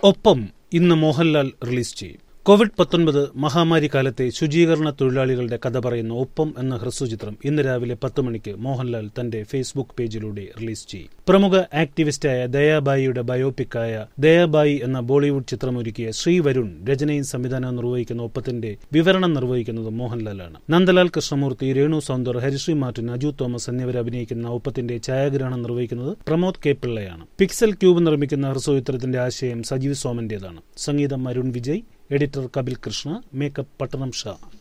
ഒപ്പം ഇന്ന് മോഹൻലാൽ റിലീസ് ചെയ്യും കോവിഡ് പത്തൊൻപത് മഹാമാരി കാലത്തെ ശുചീകരണ തൊഴിലാളികളുടെ കഥ പറയുന്ന ഒപ്പം എന്ന ഹ്രസ്വചിത്രം ഇന്ന് രാവിലെ പത്ത് മണിക്ക് മോഹൻലാൽ തന്റെ ഫേസ്ബുക്ക് പേജിലൂടെ റിലീസ് ചെയ്യും പ്രമുഖ ആക്ടിവിസ്റ്റായ ദയാബായിയുടെ ബയോപിക്കായ ദയാബായി എന്ന ബോളിവുഡ് ചിത്രമൊരുക്കിയ ശ്രീ വരുൺ രചനയും സംവിധാനവും നിർവഹിക്കുന്ന ഒപ്പത്തിന്റെ വിവരണം നിർവഹിക്കുന്നത് മോഹൻലാലാണ് നന്ദലാൽ കൃഷ്ണമൂർത്തി രേണു സൗന്ദർ ഹരിശ്രീ മാർട്ടിൻ അജു തോമസ് എന്നിവർ അഭിനയിക്കുന്ന ഒപ്പത്തിന്റെ ഛായാഗ്രഹണം നിർവഹിക്കുന്നത് പ്രമോദ് കെ പിള്ളയാണ് പിക്സൽ ക്യൂബ് നിർമ്മിക്കുന്ന ഹ്രസ്വചിത്രത്തിന്റെ ആശയം സജീവ് സോമന്റേതാണ് സംഗീതം അരുൺ വിജയ് എഡിറ്റർ കപിൽ കൃഷ്ണ മേക്കപ്പ് പട്ടണം ഷാ